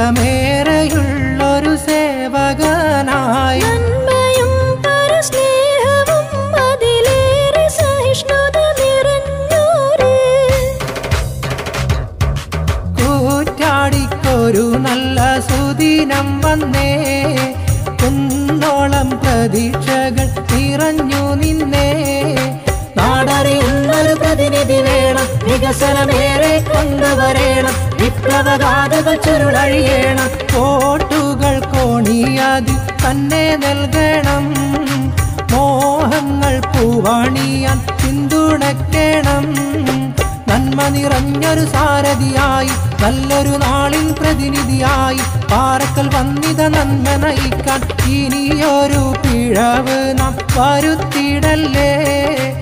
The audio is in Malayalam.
സ്നേഹമേറെയുള്ളൊരു സേവകനായി നന്മയും പരസ്നേഹവും അതിലേറെ സഹിഷ്ണുത നിറഞ്ഞോര് കൂറ്റാടിക്കൊരു നല്ല സുദിനം വന്നേ കുന്നോളം പ്രതീക്ഷകൾ നിറഞ്ഞു നിന്നേ നാടറിയുന്നൊരു പ്രതിനിധി വേണം വികസനമേറെ കൊണ്ടുവരേണം വിപ്ലവഗാഥകൾ ചുരുളഴിയണം വോട്ടുകൾ കോണിയാതി തന്നെ നൽകണം മോഹങ്ങൾ പൂവാണിയാൻ പിന്തുണയ്ക്കണം നന്മ നിറഞ്ഞൊരു സാരഥിയായി നല്ലൊരു നാളിൻ പ്രതിനിധിയായി പാറക്കൽ വന്നിത നന്മ നയിക്കാൻ ഇനിയൊരു പിഴവ് നാം വരുത്തിടല്ലേ